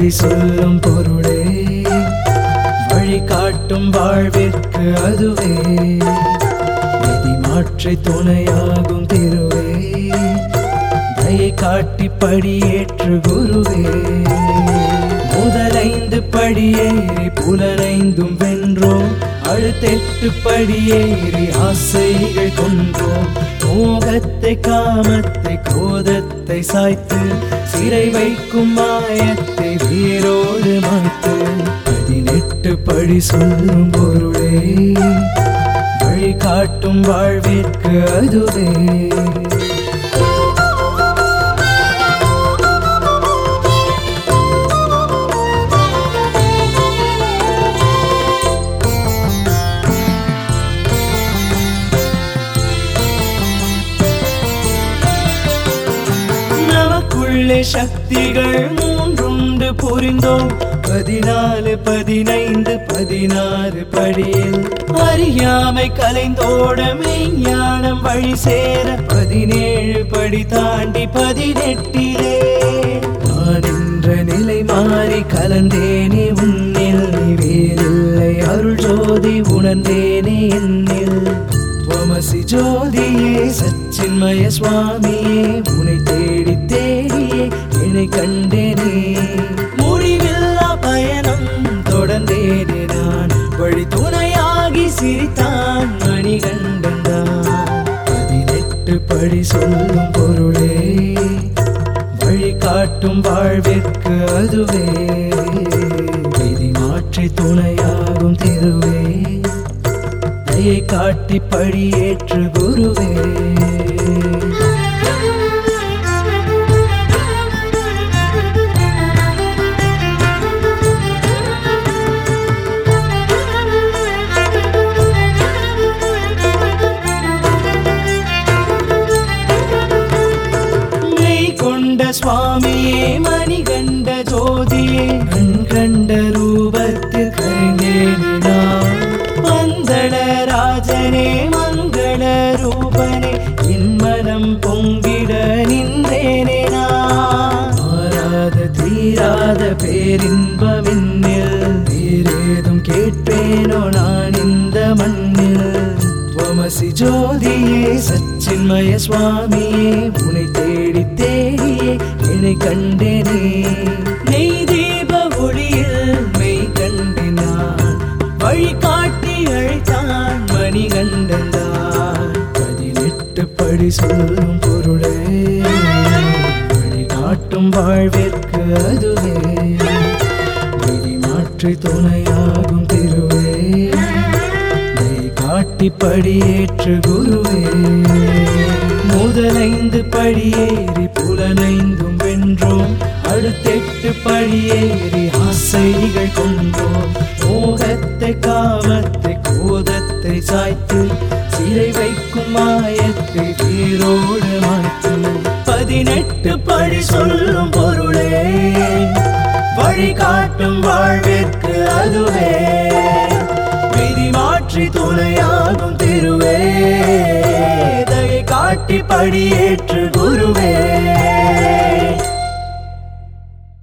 படி சொல்லும் பொருளே வழிகாட்டும் வாழ்விற்கு அதுவே விதி மாற்றி துணையாகும் திருவே தயை காட்டி படியேற்று குருவே முதலைந்து படியேறி புலனைந்தும் வென்றோம் அடுத்தெட்டு படியேறி ஆசைகள் கொன்றோம் மோகத்தை காமத்தை கோதத்தை சாய்த்து சிறை வைக்கும் மாயத்தை வேரோடு மாய்த்து பதினெட்டு படி சொல்லும் பொருளே வழிகாட்டும் வாழ்விற்கு அதுவே நமக்குள்ளே சக்திகள் மூன்றுண்டு புரிந்தோம் பதினாலு பதினைந்து பதினாறு படியில் அறியாமை கலைந்தோட மெய்ஞானம் வழி சேர பதினேழு படி தாண்டி பதினெட்டிலே நான் என்ற நிலை மாறி கலந்தேனே உன்னில் நீ வேறில்லை அருள் ஜோதி உணர்ந்தேனே என்னில் துவமசி ஜோதியே சச்சின்மய சுவாமியே உனை தேடி தேடியே என்னை கண்டேனே முடிவில்லா பயணம் தொடர்ந்தேனே நான் வழி துணையாகி சிரித்தான் மணிகண்டன் தான் பதினெட்டு படி சொல்லும் பொருளே வழிகாட்டும் வாழ்விற்கு அதுவே விதி மாற்றி துணையாகும் திருவே தயை காட்டி படியேற்று குருவே மெய் கொண்ட சுவாமியே மணிகண்ட ஜோதியே கண் கண்ட ரூபத்தில் கரைந்தேனே நான் மந்தள ராஜனே மங்கள ரூபனே என் மனம் பொங்கிட நின்றேனே நான் மாறாத தீராத பேரின்பமின்னில் வேறேதும் கேட்பேனோ நான் இந்த மண்ணில் துவமசி ஜோதியே சச்சின்மய சுவாமியே உனை தேடி தேடியே என்னை கண்டேனே நெய் தீப ஒளியில் மெய் கண்டினான் வழி காட்டி அழைத்தான் மணிகண்டன் தான் பதினெட்டு படி சொல்லும் பொருளே வழி காட்டும் வாழ்விற்கு அதுவே விதி மாற்றி துணையாகும் திருவே தயை காட்டி படியேற்று குருவே முதலைந்து படியேறி புலனைந்தும் வென்றோம் அடுத்தெட்டு படியேறி ஆசைகள் கொண்டோம் மோகத்தை காமத்தை கோதத்தை சாய்த்து சிறை வைக்கும் மாயத்தை வேரோடு மாய்த்து பதினெட்டு படி சொல்லும் பொருளே வழிகாட்டும் வாழ்விற்கு அதுவே விதி மாற்றி துணையாகும் திருவே தயை காட்டி படியேற்று குருவே